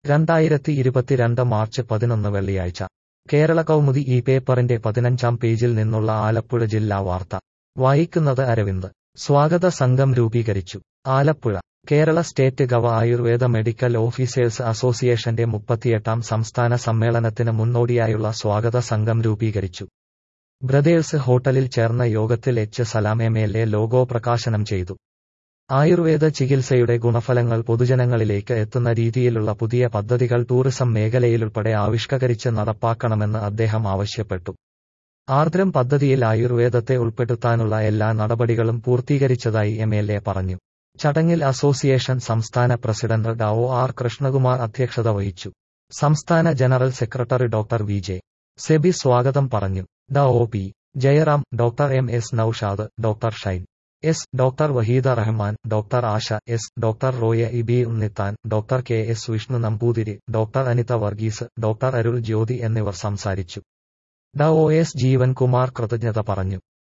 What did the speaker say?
രണ്ടായിരത്തി ഇരുപത്തിരണ്ട് മാർച്ച് പതിനൊന്ന് വെള്ളിയാഴ്ച കേരള കൗമുദി ഈ പേപ്പറിന്റെ പതിനഞ്ചാം പേജിൽ നിന്നുള്ള ആലപ്പുഴ ജില്ലാ വാർത്ത വായിക്കുന്നത് അരവിന്ദ് സ്വാഗത സംഘം രൂപീകരിച്ചു ആലപ്പുഴ കേരള സ്റ്റേറ്റ് ഗവ ആയുർവേദ മെഡിക്കൽ ഓഫീസേഴ്സ് അസോസിയേഷന്റെ മുപ്പത്തിയെട്ടാം സംസ്ഥാന സമ്മേളനത്തിന് മുന്നോടിയായുള്ള സ്വാഗത സംഘം രൂപീകരിച്ചു ബ്രദേഴ്സ് ഹോട്ടലിൽ ചേർന്ന യോഗത്തിൽ H Salam M L A logo പ്രകാശനം ചെയ്തു ആയുർവേദ ചികിത്സയുടെ ഗുണഫലങ്ങൾ പൊതുജനങ്ങളിലേക്ക് എത്തുന്ന രീതിയിലുള്ള പുതിയ പദ്ധതികൾ ടൂറിസം മേഖലയിലുൾപ്പെടെ ആവിഷ്കരിച്ച് നടപ്പാക്കണമെന്ന് അദ്ദേഹം ആവശ്യപ്പെട്ടു ആർദ്രം പദ്ധതിയിൽ ആയുർവേദത്തെ ഉൾപ്പെടുത്താനുള്ള എല്ലാ നടപടികളും പൂർത്തീകരിച്ചതായി എം എൽ എ പറഞ്ഞു ചടങ്ങിൽ അസോസിയേഷൻ സംസ്ഥാന പ്രസിഡന്റ് ഡ ഒ ആർ കൃഷ്ണകുമാർ അധ്യക്ഷത വഹിച്ചു സംസ്ഥാന general secretary doctor V J Sebi സ്വാഗതം പറഞ്ഞു ഡ O P Jayaram doctor M S Noushad doctor Shine S doctor Waheeda Rahman doctor Asha S doctor Roya E B Unnithan doctor K S Vishnu Namboothiri doctor Anitha Varghese doctor Arul Jyothi എന്നിവർ സംസാരിച്ചു ഡ ഒ എസ് ജീവൻകുമാർ കൃതജ്ഞത പറഞ്ഞു